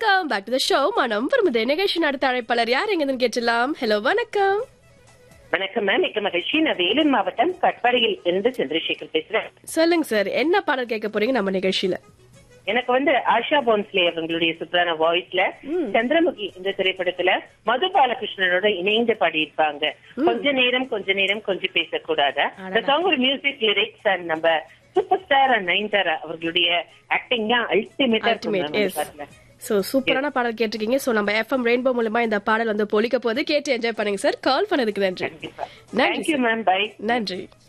welcome back to the show மனம் விரும்புது நிகழ்ச்சி அடுத்த அழைப்பாளர் யார் எங்கன்னு கேட்டலாம் ஹலோ வணக்கம் வணக்கம் மேம் மிக்க மகிழ்ச்சி நான் வேலூர் மாவட்டம் கட்பாடியில் இருந்து சந்திரசேகர் பேசுறேன் சொல்லுங்க சார் என்ன பாடல் கேட்க போறீங்க நம்ம நிகழ்ச்சியில எனக்கு வந்து ஆஷா போன்ஸ்லே அவங்களுடைய சூப்பரான வாய்ஸ்ல சந்திரமுகி இந்த திரைப்படத்துல மது பாலகிருஷ்ணனோட இணைந்து பாடியிருப்பாங்க கொஞ்ச நேரம் கொஞ்ச நேரம் கொஞ்சம் பேசக்கூடாதா இந்த சாங் ஒரு மியூசிக் லிரிக்ஸ் அண்ட் நம்ம சூப்பர் ஸ்டார் அண்ட் நைன்தாரா அவர்களுடைய ஆக்டிங் தான் அல்டிமேட்டா அல்டிமேட் எஸ் இருக்கும் சோ சூப்பரான பாடல் கேட்டிருக்கீங்க சோ நம்ம எஃப்எம் ரெயின்போ மூலமா இந்த பாடல் வந்து பொழிக்க போது கேட்டு என்ஜாய் பண்ணுங்க சார் கால் பண்ணதுக்கு நன்றி நன்றி தேங்க்யூ மேம் பை நன்றி